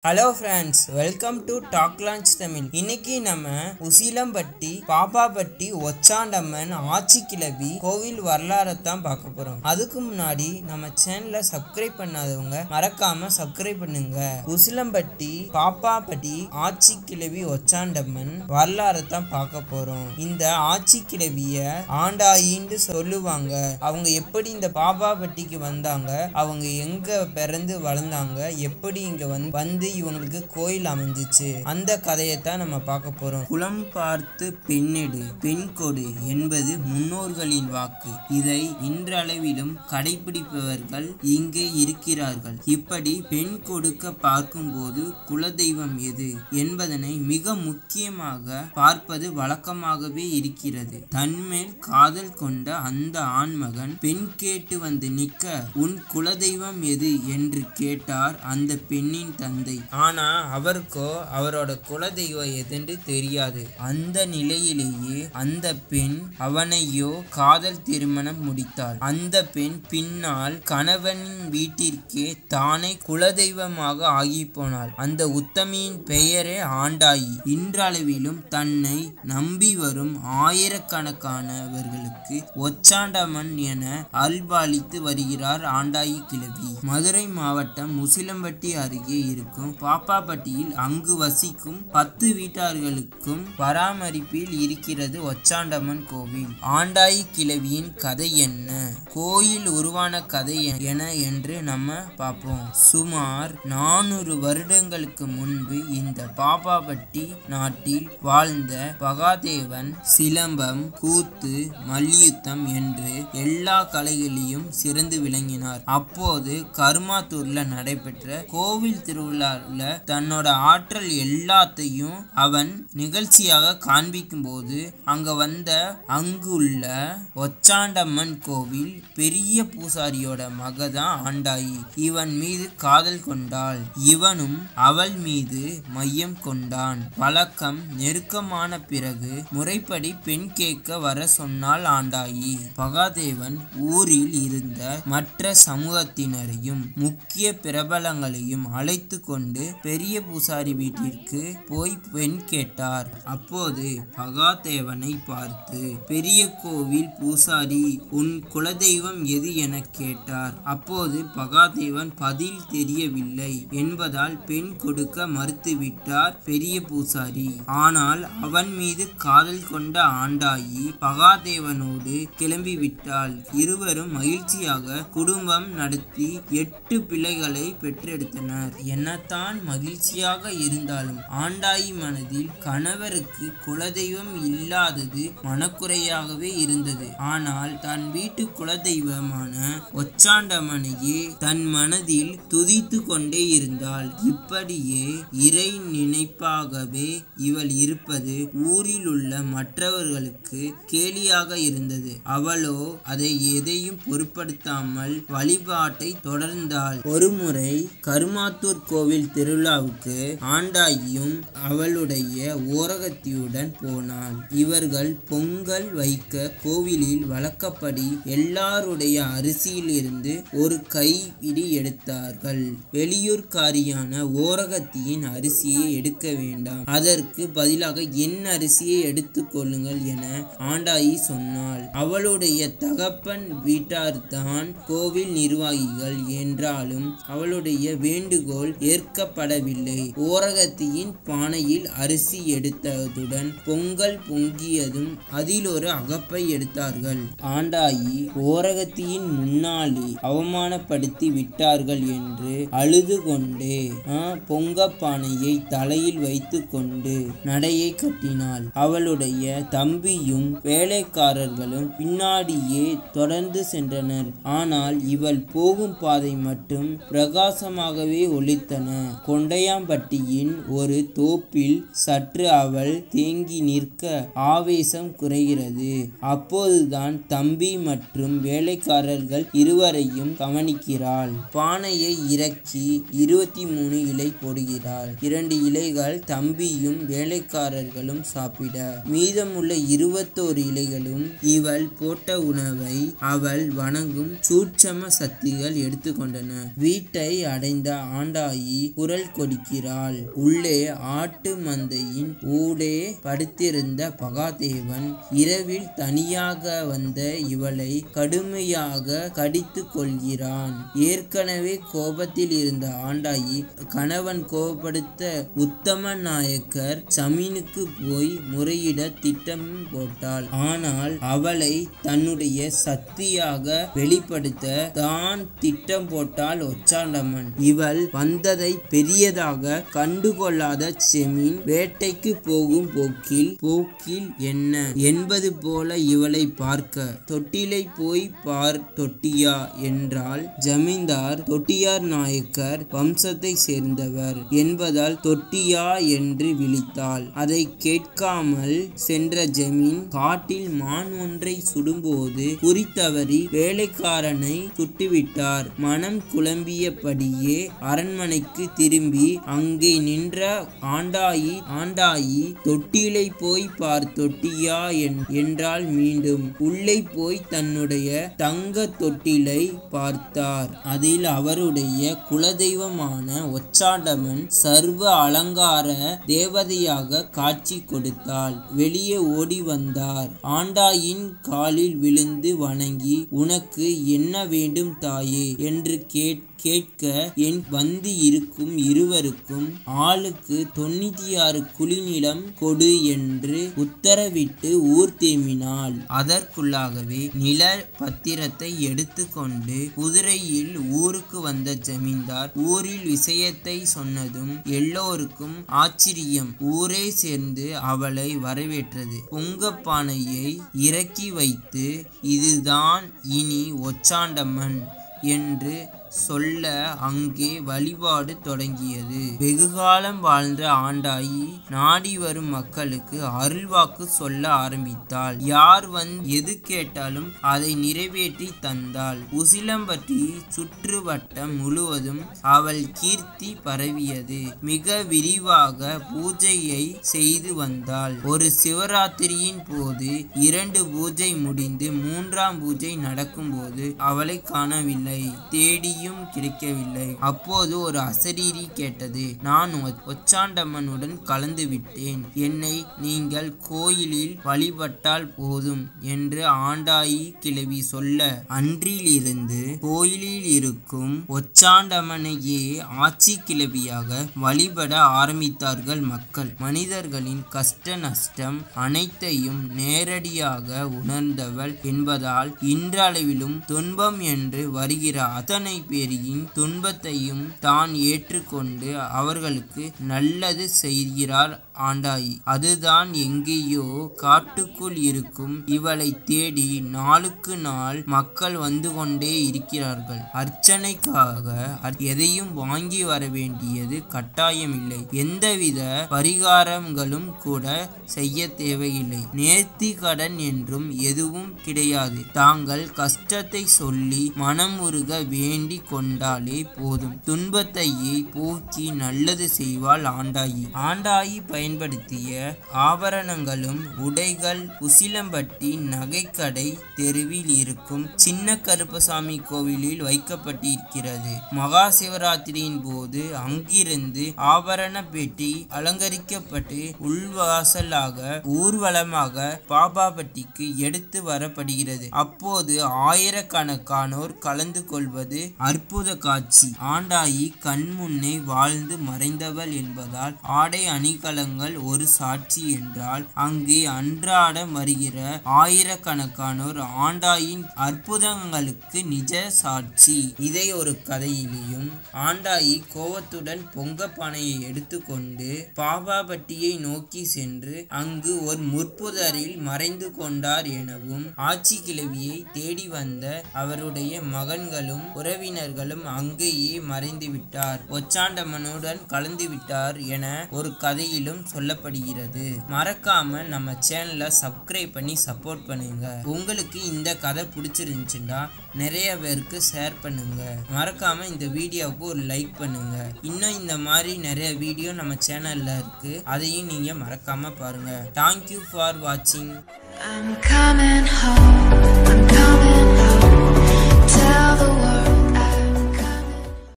Hello friends welcome to talk launch Tamil இன்னைக்கு நம்ம உசிலம்பட்டி பாப்பாப்பட்டி ஒச்சாண்டம்மன் ஆச்சி கிளவி கோவில் வரலாறை தான் பார்க்க போறோம் அதுக்கு முன்னாடி நம்ம சேனலை சப்ஸ்கிரைப் பண்ணாதவங்க மறக்காம சப்ஸ்கிரைப் பண்ணுங்க உசிலம்பட்டி பாப்பாப்பட்டி ஆச்சி கிளவி ஒச்சாண்டம்மன் வரலாறை தான் பார்க்க போறோம் இந்த ஆச்சி கிளவிய ஆண்டாயின்னு சொல்லுவாங்க அவங்க எப்படி இந்த பாப்பாப்பட்டிக்கு வந்தாங்க அவங்க எங்க பிறந்து வளர்ந்தாங்க எப்படி இங்க வந்து வந்து இவங்களுக்கு கோயில் அமைஞ்சிச்சு அந்த கதையை தான் நம்ம பார்க்க போறோம் குளம் பார்த்து பெண்ணெடு பெண் கொடு என்பது முன்னோர்களின் வாக்கு இதை இன்றளவிலும் கடைபிடிப்பவர்கள் இங்கு இருக்கிறார்கள் இப்படி பெண் கொடுக்க பார்க்கும்போது குலதெய்வம் எது என்பதனை மிக முக்கியமாக பார்ப்பது வழக்கமாகவே இருக்கிறது தன்மேல் காதல் கொண்ட அந்த ஆண்மகன் பெண் கேட்டு வந்து நிற்க உன் குலதெய்வம் எது என்று கேட்டார் அந்த பெண்ணின் தந்தை ஆனா அவருக்கோ அவரோட குலதெய்வம் எதுன்னு தெரியாது அந்த நிலையிலேயே அந்த பெண் அவனையோ காதல் திருமணம் முடித்தாள் அந்த பெண் பின்னால் கணவனின் வீட்டிற்கே தானே குலதெய்வமாக ஆகி போனாள் அந்த உத்தமியின் பெயரே ஆண்டாயி இன்றளவிலும் தன்னை நம்பி வரும் ஆயிரக்கணக்கானவர்களுக்கு ஒச்சாண்டமன் என அல்பாலித்து வருகிறார் ஆண்டாயி கிழவி மதுரை மாவட்டம் முசிலம்பட்டி அருகே இருக்கும் பாப்பாப்பட்டியில் அங்கு வசிக்கும் பத்து வீட்டார்களுக்கும் பராமரிப்பில் இருக்கிறது ஒச்சாண்டம்மன் கோவில் ஆண்டாயி கிழவியின் கதை என்ன கோயில் உருவான கதை என என்று நம்ம பார்ப்போம் சுமார் நானூறு வருடங்களுக்கு முன்பு இந்த பாப்பாப்பட்டி நாட்டில் வாழ்ந்த பகாதேவன் சிலம்பம் கூத்து மல்யுத்தம் என்று எல்லா கலைகளிலும் சிறந்து விளங்கினார் அப்போது கருமாத்தூர்ல நடைபெற்ற கோவில் திருவிழாவில் தன்னோட ஆற்றல் எல்லாத்தையும் அவன் நிகழ்ச்சியாக காண்பிக்கும் போது அங்க வந்த அங்குள்ள ஒச்சாண்டம்மன் கோவில் பெரிய பூசாரியோட மக தான் ஆண்டாயி இவன் மீது காதல் கொண்டாள் இவனும் அவள் மீது மையம் கொண்டான் பழக்கம் நெருக்கமான பிறகு முறைப்படி பெண் கேட்க வர சொன்னாள் ஆண்டாயி பகாதேவன் ஊரில் இருந்த மற்ற சமூகத்தினரையும் முக்கிய பிரபலங்களையும் அழைத்து கொண்டு பெரிய பூசாரி வீட்டிற்கு போய் பெண் கேட்டார் அப்போது பகாதேவனை பார்த்து பெரிய கோவில் பூசாரி உன் குலதெய்வம் எது என கேட்டார் அப்போது பகாதேவன் பதில் தெரியவில்லை என்பதால் பெண் கொடுக்க மறுத்துவிட்டார் பெரிய பூசாரி ஆனால் அவன் மீது காதல் கொண்ட ஆண்டாயி பகாதேவனோடு கிளம்பிவிட்டாள் இருவரும் மகிழ்ச்சியாக குடும்பம் நடத்தி எட்டு பிள்ளைகளை பெற்றெடுத்தனர் என்னத்தான் மகிழ்ச்சியாக இருந்தாலும் ஆண்டாயி மனதில் கணவருக்கு குலதெய்வம் இல்லாதது மனக்குறையாகவே இருந்தது ஆனால் தன் வீட்டு குலதெய்வமான ஒச்சாண்டமனையே தன் மனதில் துதித்து கொண்டே இருந்தாள் இப்படியே இறை நினைப்பாகவே இவள் இருப்பது ஊரில் உள்ள மற்றவர்களுக்கு கேலியாக இருந்தது அவளோ அதை எதையும் பொருட்படுத்தாமல் வழிபாட்டை தொடர்ந்தாள் ஒருமுறை கருமாத்தூர் கோவில் திருவிழாவுக்கு ஆண்டாயியும் அவளுடைய ஓரகத்தியுடன் போனாள் இவர்கள் பொங்கல் வைக்க கோவிலில் வழக்கப்படி எல்லாருடைய அரிசியில் இருந்து ஒரு கைப்பிடி எடுத்தார்கள் வெளியூர்காரியான ஓரகத்தியின் அரிசியை எடுக்க வேண்டாம் அதற்கு பதிலாக என் அரிசியை எடுத்துக் கொள்ளுங்கள் என ஆண்டாயி சொன்னாள் அவளுடைய தகப்பன் வீட்டார்தான் கோவில் நிர்வாகிகள் என்றாலும் அவளுடைய வேண்டுகோள் ஏற்கப்படவில்லை ஓரகத்தியின் பானையில் அரிசி எடுத்ததுடன் பொங்கல் பொங்கியதும் அதில் ஒரு அகப்பை எடுத்தார்கள் ஆண்டாயி ஓரகத்தியின் முன்னாலே அவமானப்படுத்தி விட்டார்கள் என்று அழுது கொண்டே பொங்க பானையை தலையில் வைத்து கொண்டு நடையை கட்டினாள் அவளுடைய தம்பியும் வேலைக்காரர்களும் பின்னாடியே தொடர்ந்து சென்றனர் ஆனால் இவள் போகும் பாதை மட்டும் பிரகாசமாகவே ஒளித்தன கொண்டையாம்பட்டியின் ஒரு தோப்பில் சற்று அவள் தேங்கி நிற்க ஆவேசம் குறைகிறது அப்போதுதான் தம்பி மற்றும் வேலைக்காரர்கள் இருவரையும் கவனிக்கிறாள் பானையை இறக்கி இருபத்தி மூணு இலை போடுகிறாள் இரண்டு இலைகள் தம்பியும் வேலைக்காரர்களும் சாப்பிட மீதமுள்ள இருபத்தோரு இலைகளும் இவள் போட்ட உணவை அவள் வணங்கும் சூட்சம சக்திகள் எடுத்துக்கொண்டன வீட்டை அடைந்த ஆண்டாயி குரல் கொடுக்கிறாள் உள்ளே ஆட்டு மந்தையின் ஊடே படுத்திருந்த பகாதேவன் இரவில் தனியாக வந்த இவளை கடுமையாக கடித்து கொள்கிறான் ஏற்கனவே கோபத்தில் இருந்த ஆண்டாயி கணவன் கோபப்படுத்த உத்தம நாயக்கர் சமீனுக்கு போய் முறையிட திட்டம் போட்டாள் ஆனால் அவளை தன்னுடைய சக்தியாக வெளிப்படுத்த தான் திட்டம் போட்டாள் ஒச்சாண்டம்மன் இவள் வந்ததை பெரியதாக கண்டுகொள்ளாத செமீன் வேட்டைக்கு போகும் போக்கில் போக்கில் என்ன என்பது போல இவளை பார்க்க தொட்டிலை போய் பார் தொட்டியா என்றால் ஜமீன்தார் தொட்டியார் நாயக்கர் வம்சத்தை சேர்ந்தவர் என்பதால் தொட்டியா என்று விழித்தாள் அதை கேட்காமல் சென்ற ஜமீன் காட்டில் மான் ஒன்றை சுடும்போது குறித்தவறி வேலைக்காரனை சுட்டுவிட்டார் மனம் குழம்பியபடியே அரண்மனைக்கு திரும்பி அங்கே நின்ற ஆண்டாயி ஆண்டாயி தொட்டிலை போய் பார் தொட்டியா என்- என்றால் மீண்டும் உள்ளே போய் தன்னுடைய தங்க தொட்டிலை பார்த்தார் அதில் அவருடைய குலதெய்வமான ஒச்சாண்டமன் சர்வ அலங்கார தேவதையாக காட்சி கொடுத்தாள் வெளியே ஓடி வந்தார் ஆண்டாயின் காலில் விழுந்து வணங்கி உனக்கு என்ன வேண்டும் தாயே என்று கேட் கேட்க என் வந்து இருக்கும் இருவருக்கும் ஆளுக்கு தொண்ணூத்தி ஆறு குளிநிலம் கொடு என்று உத்தரவிட்டு ஊர் திரும்பினாள் அதற்குள்ளாகவே நில பத்திரத்தை எடுத்துக்கொண்டு குதிரையில் ஊருக்கு வந்த ஜமீன்தார் ஊரில் விஷயத்தை சொன்னதும் எல்லோருக்கும் ஆச்சரியம் ஊரே சேர்ந்து அவளை வரவேற்றது பொங்கப்பானையை இறக்கி வைத்து இதுதான் இனி ஒச்சாண்டம்மன் என்று சொல்ல அங்கே வழிபாடு தொடங்கியது வெகுகாலம் வாழ்ந்த ஆண்டாயி நாடி வரும் மக்களுக்கு அருள்வாக்கு சொல்ல ஆரம்பித்தாள் யார் வந்து எது கேட்டாலும் அதை நிறைவேற்றி தந்தாள் உசிலம்பட்டி சுற்றுவட்டம் முழுவதும் அவள் கீர்த்தி பரவியது மிக விரிவாக பூஜையை செய்து வந்தாள் ஒரு சிவராத்திரியின் போது இரண்டு பூஜை முடிந்து மூன்றாம் பூஜை நடக்கும்போது அவளை காணவில்லை தேடியும் கிடைக்கவில்லை அப்போது ஒரு அசரீரி கேட்டது நான் ஒ- ஒச்சாண்டம்மனுடன் கலந்து விட்டேன் என்னை நீங்கள் கோயிலில் வழிபட்டால் போதும் என்று ஆண்டாயி கிழவி சொல்ல அன்றிலிருந்து கோயிலில் இருக்கும் ஒச்சாண்டம்மனையே ஆட்சி கிழவியாக வழிபட ஆரம்பித்தார்கள் மக்கள் மனிதர்களின் கஷ்ட நஷ்டம் அனைத்தையும் நேரடியாக உணர்ந்தவள் என்பதால் இன்றளவிலும் துன்பம் என்று வருகிற அத்தனை பேரின் துன்பத்தையும் தான் ஏற்றுக்கொண்டு அவர்களுக்கு நல்லது செய்கிறார் ஆண்டாயி அதுதான் எங்கேயோ காட்டுக்குள் இருக்கும் இவளை தேடி நாளுக்கு நாள் மக்கள் வந்து கொண்டே இருக்கிறார்கள் அர்ச்சனைக்காக அ- எதையும் வாங்கி வர வேண்டியது கட்டாயமில்லை எந்தவித பரிகாரங்களும் கூட செய்ய தேவையில்லை நேர்த்தி கடன் என்றும் எதுவும் கிடையாது தாங்கள் கஷ்டத்தை சொல்லி மனம் உருக வேண்டி கொண்டாலே போதும் துன்பத்தையே போக்கி நல்லது செய்வாள் ஆண்டாயி ஆண்டாயி பயன்படுத்திய ஆபரணங்களும் உடைகள் உசிலம்பட்டி நகைக்கடை தெருவில் இருக்கும் சின்ன கருப்பசாமி கோவிலில் வைக்கப்பட்டிருக்கிறது மகா சிவராத்திரியின் போது அங்கிருந்து ஆபரண பெட்டி அலங்கரிக்கப்பட்டு உள்வாசலாக ஊர்வலமாக பாபாபட்டிக்கு எடுத்து வரப்படுகிறது அப்போது ஆயிரக்கணக்கானோர் கலந்து கொள்வது அற்புத காட்சி ஆண்டாயி கண்முன்னே வாழ்ந்து மறைந்தவள் என்பதால் ஆடை அணிகலங்கள் ஒரு சாட்சி என்றால் அங்கே அன்றாடம் வருகிற ஆயிரக்கணக்கானோர் ஆண்டாயின் அற்புதங்களுக்கு நிஜ சாட்சி இதை ஒரு கதையிலையும் ஆண்டாயி கோவத்துடன் பொங்க பானையை எடுத்துக்கொண்டு பாபாபட்டியை நோக்கி சென்று அங்கு ஒரு முற்புதரில் மறைந்து கொண்டார் எனவும் ஆட்சி கிழவியை தேடி வந்த அவருடைய மகன்களும் உறவினர்களும் அங்கேயே மறைந்து விட்டார் ஒச்சாண்டம்மனுடன் கலந்து விட்டார் என ஒரு கதையிலும் சொல்லப்படுகிறது மறக்காம நம்ம சேனலை சப்ஸ்கிரைப் பண்ணி சப்போர்ட் பண்ணுங்க உங்களுக்கு இந்த கதை பிடிச்சிருந்துச்சுன்னா நிறைய பேருக்கு ஷேர் பண்ணுங்க மறக்காம இந்த வீடியோவுக்கு ஒரு லைக் பண்ணுங்க இன்னும் இந்த மாதிரி நிறைய வீடியோ நம்ம சேனல்ல இருக்கு அதையும் நீங்க மறக்காம பாருங்க தேங்க்யூ ஃபார் வாட்சிங் I'm coming home.